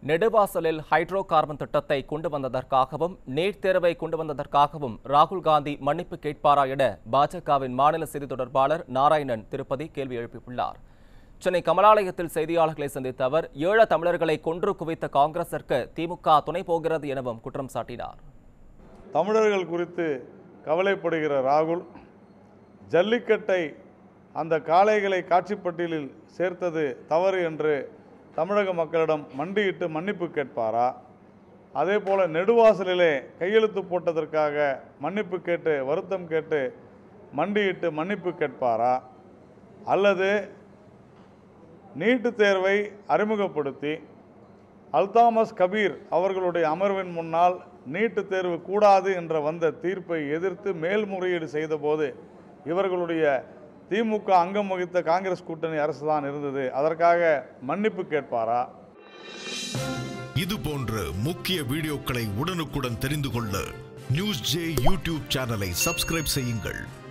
நெடுவாசலில் hydro carbon திட்டத்தை கொண்டு வந்ததற்காகவும் NEET தேர்வை கொண்டு வந்ததற்காகவும் ராகுல் காந்தி மன்னிப்பு கேட்பாரா என பாஜகவின் மாநில செய்தி தொடர்பாளர் நாராயணன் திருப்பதி கேள்வி எழுப்பியுள்ளார் சென்னை கமலாலயத்தில் செய்தியாளர்களை சந்தித்த அவர் ஈழ தமிழர்களை கொன்று குவித்த காங்கிரசிற்கு திமுக துணை போகிறது எனவும் குற்றம் சாட்டினார் தமிழர்கள் குறித்து கவலைப்படுகிற ராகுல் ஜல்லிக்கட்டை அந்த காளைகளை காட்சிப்பட்டியலில் சேர்த்தது தவறு என்று தமிழக மக்களிடம் மண்டியிட்டு மன்னிப்பு கேட்பாரா அதே போல் நெடுவாசலிலே கையெழுத்து போட்டதற்காக மன்னிப்பு கேட்டு வருத்தம் கேட்டு மண்டியிட்டு மன்னிப்பு கேட்பாரா அல்லது நீட்டுத் தேர்வை அறிமுகப்படுத்தி அல்தாமஸ் கபீர் அவர்களுடைய அமர்வின் முன்னால் நீட்டுத் தேர்வு கூடாது என்ற வந்த தீர்ப்பை எதிர்த்து மேல்முறையீடு செய்தபோது இவர்களுடைய திமுக அங்கம் வகித்த காங்கிரஸ் கூட்டணி அரசு தான் இருந்தது அதற்காக மன்னிப்பு கேட்பாரா இது போன்ற முக்கிய வீடியோக்களை உடனுக்குடன் தெரிந்து கொள்ள நியூஸ் ஜே யூடியூப் சேனலை சப்ஸ்கிரைப் செய்யுங்கள்